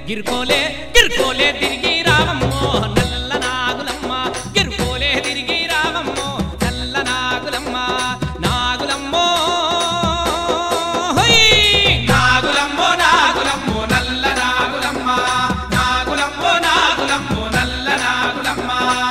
గిరుకోలే గిరుకోలే తిరిగి రావమ్మో నల్ల నాగులమ్మ గిరుకోలే తిరిగి రావమ్మో నల్ల నాగులమ్మ నాగులమ్మో హొయ్! నాగులమ్మో నాగులమ్మో నల్ల నాగులమ్మ నాగులమ్మో నాగులమ్మో నల్ల నాగులమ్మ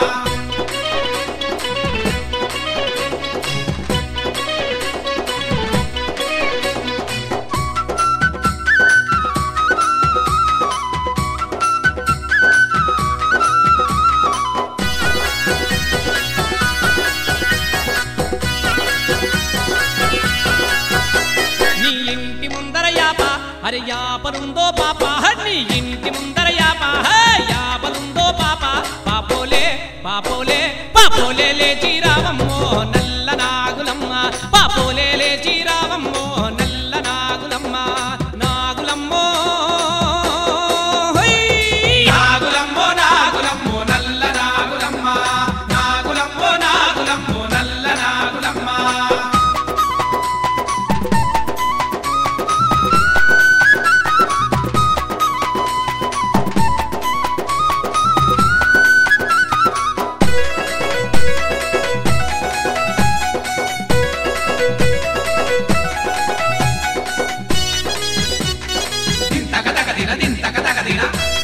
నీ ఇంటి ముందర యాప అరే యాపలుందో పాప నీ ఇంటి ముందర యాప హే, యాపలుందో పాప పాపోలే పాపోలే పాపోలే లేచి రావమ్మో నల్ల నాగులమ్మ పాపోలే లేచి రావమ్మో నల్ల నాగులమ్మ నాగులమ్మో హొయ్! నాగులమ్మో నాగులమ్మో నల్ల నాగులమ్మ నాగులమ్మో నాగులమ్మో నల్ల నాగులమ్మ దింతక తక దిన దింతక తక దిన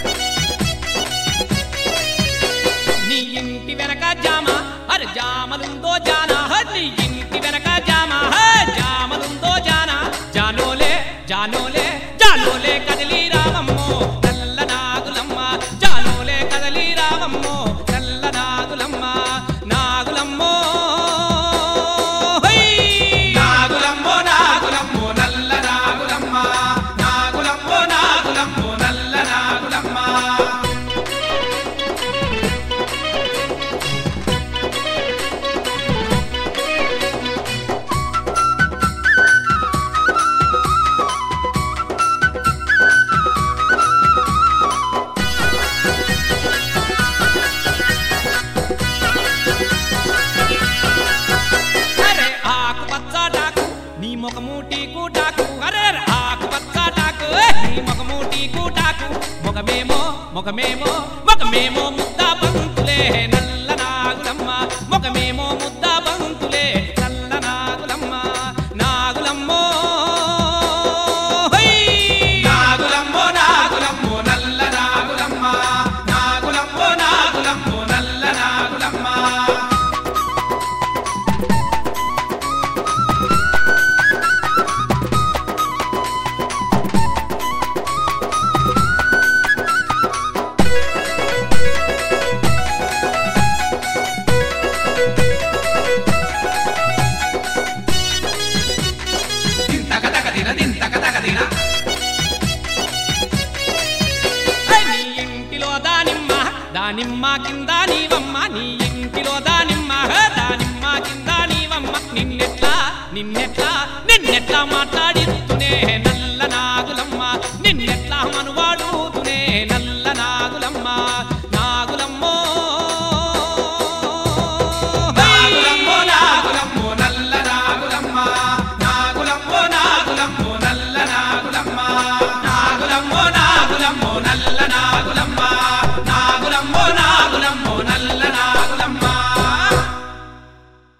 నీ ఇంటి వెనక జామ అరే జామలుందో జానా హ, నీ ఇంటి వెనక జామ హ, జామలుందో జానా జానోలే జానోలే జానోలే కదిలి రావమ్మో నల్ల నాగులమ్మ జానోలే కదలి రావమ్మో నల్ల నాగులమ్మ నాగులమ్మో హొయ్! నాగులమ్మో నాగులమ్మో నల్ల నాగులమ్మ నాగులమ్మో నాగులమ్మో నల్ల నాగులమ్మ అరే ఆకు పచ్చాటాకు నీ ముఖమూటి కూటాకు అరే అరే ఆకు పచ్చాటాకు ఏ, నీ ముఖమూటి కూటాకు ముఖమేమో ముఖమేమో ముఖమేమో ముద్ద బంతులే నల్ల నాగులమ్మ ముఖమేమో ముద్ద బంతులే నల్ల నాగులమ్మ నాగులమ్మో హొయ్! నాగులమ్మో నాగులమ్మో నల్ల నాగులమ్మ నాగులమ్మో నాగులమ్మో నల్ల నాగులమ్మ దింతక తక దిన దింతక తక దిన ఏయ్, నీ ఇంటిలో దానిమ్మ దానిమ్మ కింద నీవమ్మ నీ ఇంటిలో దానిమ్మ హే, దానిమ్మ కింద నీవమ్మ నిన్నెట్లా నిన్నెట్లా నిన్నెట్లా మాట్లాడి